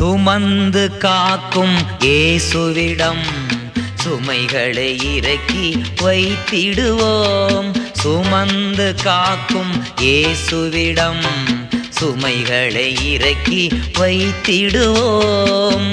சுமந்து காக்கும் இயேசுவிடம் சுமைகளை இறக்கி வைத்திடுவோம் சுமந்து காக்கும் இயேசுவிடம் சுமைகளை இறக்கி வைத்திடுவோம்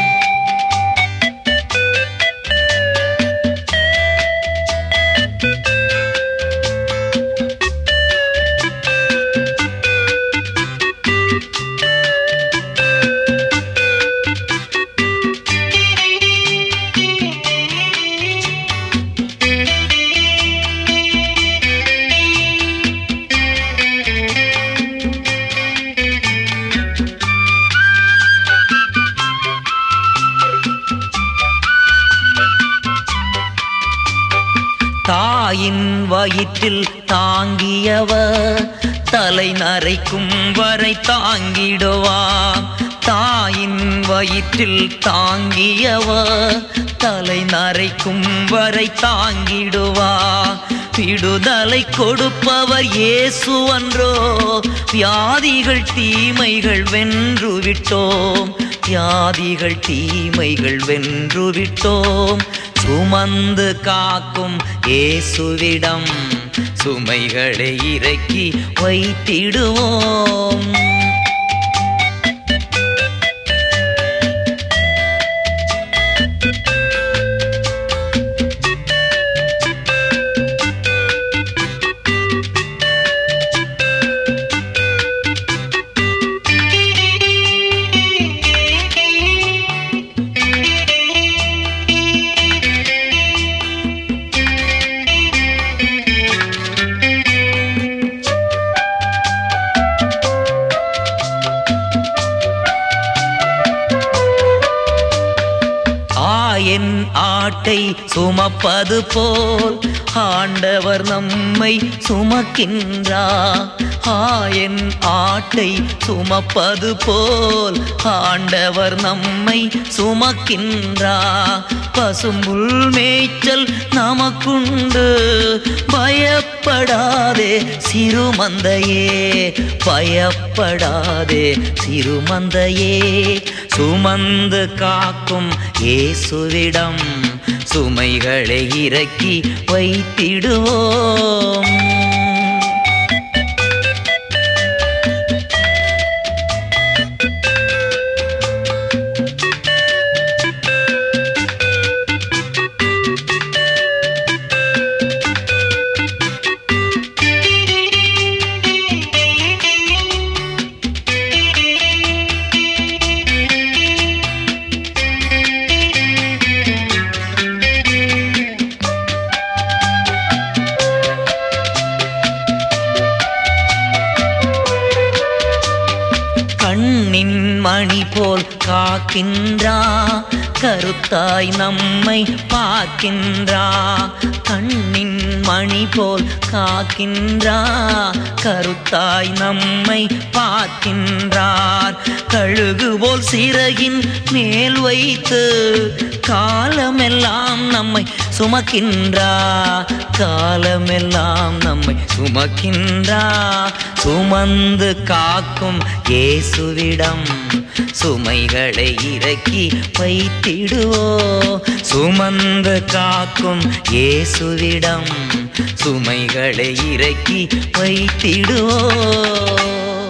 தாயின் வயிற்றில் தாங்கியவர் தலை நரைக்கும் வரை தாங்கிடுவார் தாயின் வயிற்றில் தாங்கியவர் தலை நரைக்கும் வரை தாங்கிடுவார் விடுதலை கொடுப்பவர் இயேசு அன்றோ வியாதிகள் தீமைகள் வென்று விட்டோம் வியாதிகள் தீமைகள் வென்று விட்டோம் சுமந்து காக்கும் இயேசுவிடம் சுமைகளை இறக்கி வைத்திடுவோம் ஆயன் ஆட்டை சுமப்பது போல் ஆண்டவர் நம்மை சுமக்கின்றார் ஆயன் ஆட்டை சுமப்பது போல் ஆண்டவர் நம்மை சுமக்கின்றார் பசும்புல் மேய்ச்சல் நமக்குண்டு பயப்படாதே சிறுமந்தையே பயப்படாதே சிறுமந்தையே சுமந்து காக்கும் இயேசுவிடம் சுமைகளை இறக்கி வைத்திடுவோம் கண்ணின் மணி போல் காக்கின்றா கருத்தாய் நம்மை பார்க்கின்றா கண்ணின் மணி போல் காக்கின்றா கருத்தாய் நம்மை பார்க்கின்றார் கழுகு போல் சிறகின் மேல் வைத்து காலமெல்லாம் நம்மை சுமக்கின்றா காலமெல்லாம் நம்மை சுமக்கின்றா சுமந்து காக்கும் இயேசுவிடம் சுமைகளை இறக்கி வைத்திடுவோ சுமந்து காக்கும் இயேசுவிடம் சுமைகளை இறக்கி வைத்திடுவோ